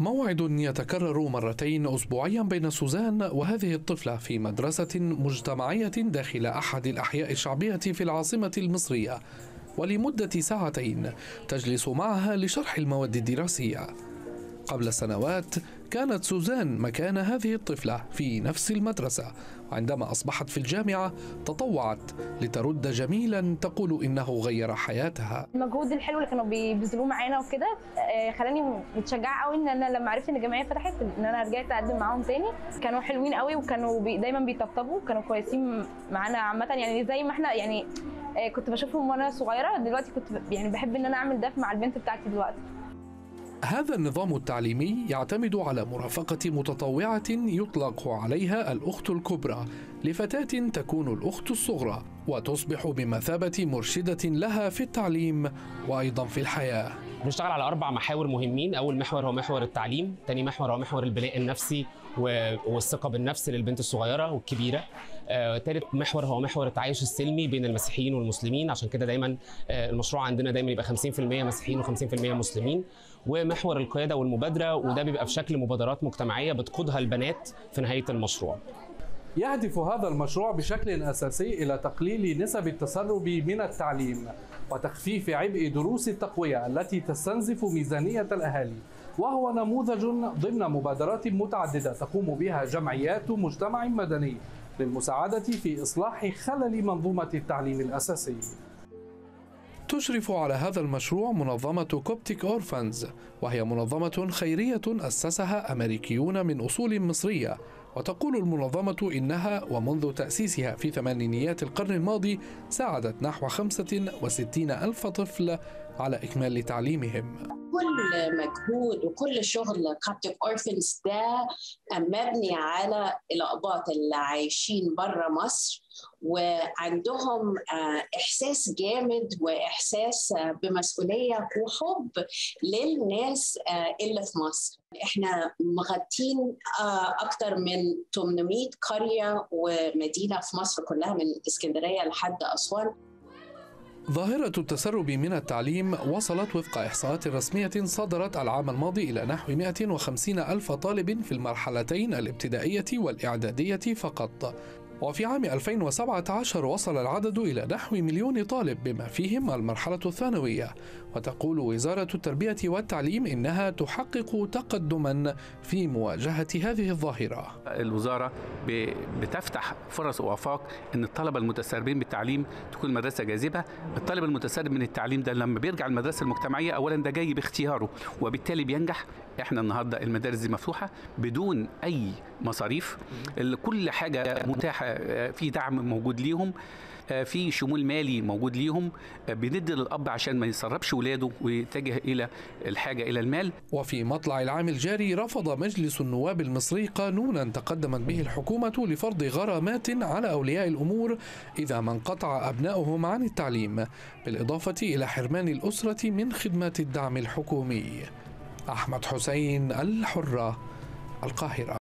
موعد يتكرر مرتين أسبوعيا بين سوزان وهذه الطفلة في مدرسة مجتمعية داخل أحد الأحياء الشعبية في العاصمة المصرية ولمدة ساعتين تجلس معها لشرح المواد الدراسية قبل سنوات كانت سوزان مكان هذه الطفلة في نفس المدرسة وعندما أصبحت في الجامعة تطوعت لترد جميلا تقول إنه غير حياتها المجهود الحلو اللي كانوا بيبذلوه معانا وكده آه، خلاني متشجعه قوي ان انا لما عرفت ان الجمعيه فتحت ان انا رجعت اقدم معاهم تاني كانوا حلوين قوي وكانوا بي دايما بيطبطبوا كانوا كويسين معانا عامه يعني زي ما احنا يعني آه، كنت بشوفهم وانا صغيره دلوقتي كنت ب- يعني بحب ان انا اعمل ده مع البنت بتاعتي دلوقتي هذا النظام التعليمي يعتمد على مرافقة متطوعة يطلق عليها الأخت الكبرى لفتاة تكون الأخت الصغرى وتصبح بمثابة مرشدة لها في التعليم وأيضا في الحياة بنشتغل على اربع محاور مهمين اول محور هو محور التعليم تاني محور هو محور البناء النفسي و- والثقه بالنفس للبنت الصغيره والكبيره آه، تالت محور هو محور التعايش السلمي بين المسيحيين والمسلمين عشان كده دايما آه، المشروع عندنا دايما يبقى 50% مسيحيين و50% مسلمين ومحور القياده والمبادره وده بيبقى في شكل مبادرات مجتمعيه بتقودها البنات في نهايه المشروع يهدف هذا المشروع بشكل أساسي إلى تقليل نسب التسرب من التعليم وتخفيف عبء دروس التقوية التي تستنزف ميزانية الأهالي وهو نموذج ضمن مبادرات متعددة تقوم بها جمعيات مجتمع مدني للمساعدة في إصلاح خلل منظومة التعليم الأساسي تشرف على هذا المشروع منظمة كوبتيك أورفانز وهي منظمة خيرية أسسها أمريكيون من أصول مصرية وتقول المنظمة إنها ومنذ تأسيسها في ثمانينيات القرن الماضي ساعدت نحو 65 ألف طفل على إكمال تعليمهم كل مجهود وكل شغل كابتيف اورفنز ده مبني على الاقباط اللي عايشين بره مصر وعندهم آه، احساس جامد واحساس آه، بمسؤوليه وحب للناس آه، اللي في مصر احنا مغطين آه، اكتر من 800 قريه ومدينه في مصر كلها من اسكندريه لحد اسوان ظاهرة التسرب من التعليم وصلت وفق إحصاءات رسمية صدرت العام الماضي إلى نحو 150 ألف طالب في المرحلتين الابتدائية والإعدادية فقط وفي عام 2017 وصل العدد إلى نحو مليون طالب بما فيهم المرحلة الثانوية وتقول وزارة التربية والتعليم إنها تحقق تقدما في مواجهة هذه الظاهرة الوزاره ب- بتفتح فرص وافاق ان الطلبه المتسربين بالتعليم تكون المدرسه جاذبه الطالب المتسرب من التعليم ده لما بيرجع المدرسه المجتمعيه اولا ده جاي باختياره وبالتالي بينجح احنا النهارده المدارس دي مفتوحه بدون اي مصاريف ال- كل حاجه متاحه آه، في دعم موجود ليهم آه، في شمول مالي موجود ليهم آه، بندي للاب عشان ما يسربش ولاده ويتجه الى الحاجه الى المال وفي مطلع العام الجاري رفض مجلس النواب المصري قانونا تقدمت به الحكومة لفرض غرامات على أولياء الأمور إذا ما انقطع أبنائهم عن التعليم بالإضافة إلى حرمان الأسرة من خدمات الدعم الحكومي أحمد حسين الحرة القاهرة